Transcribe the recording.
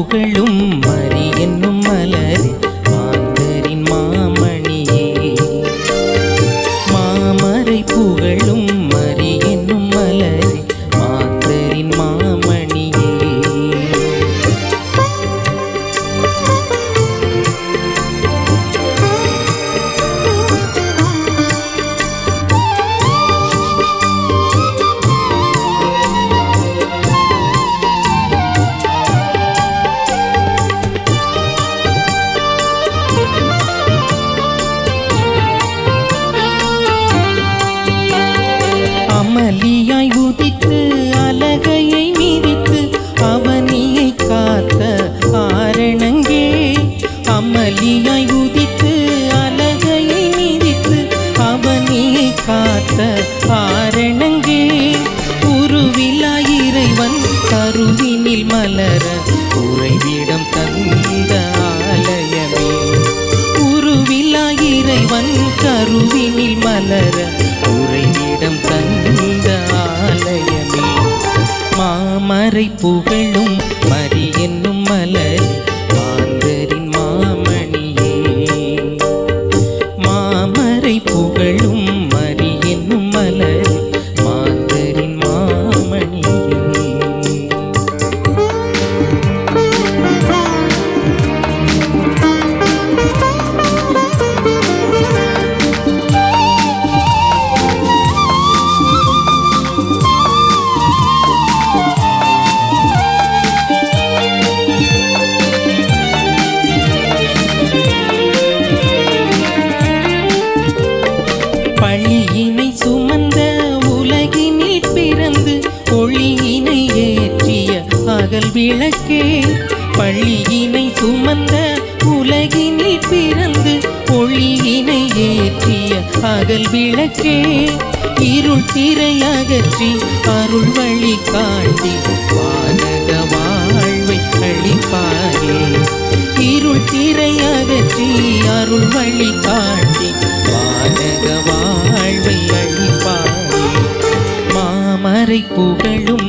புகழும் மரி என்னும் மலரே மாந்தரின் மாமணியே மாமரை புகழும் மரி என்னும் மலரே மாந்தரின் மாமணியே அமளியாய் உதித்து அலகையை மிதித்து அவனியை காத்த ஆரணங்கே அமளியாய் உதித்து அலகையை மிதித்து அவனியை காத்த ஆரணங்கே உருவிலா இறைவன் கருவினில் மலர உறைவிடம் தந்த ஆலயமே உருவிலா இறைவன் கருவினில் மலர உறைவிடம் தந்த ஆலயமே மாமரை புகழும் மரி என்னும் மலர் மாந்தரின் மாமணியே மாமரை புகழும் மரி என்னும் மலர் மாந்தரின் மாமணியே பழியினை சுமந்த உலகினில் பிறந்து ஒளியினை ஏற்றிய அகல் விளக்கே பழியினை சுமந்த உலகினில் பிறந்து ஒளியினை ஏற்றிய அகல் விளக்கே இருள் திரை அகற்றி அருள் வழி காட்டி வானக வாழ்வை அளிப்பாரே இருள் திரை அகற்றி அருள் வழி காட்டி வானக வாழ்வை அளிப்பாரே மாமரை புகழும்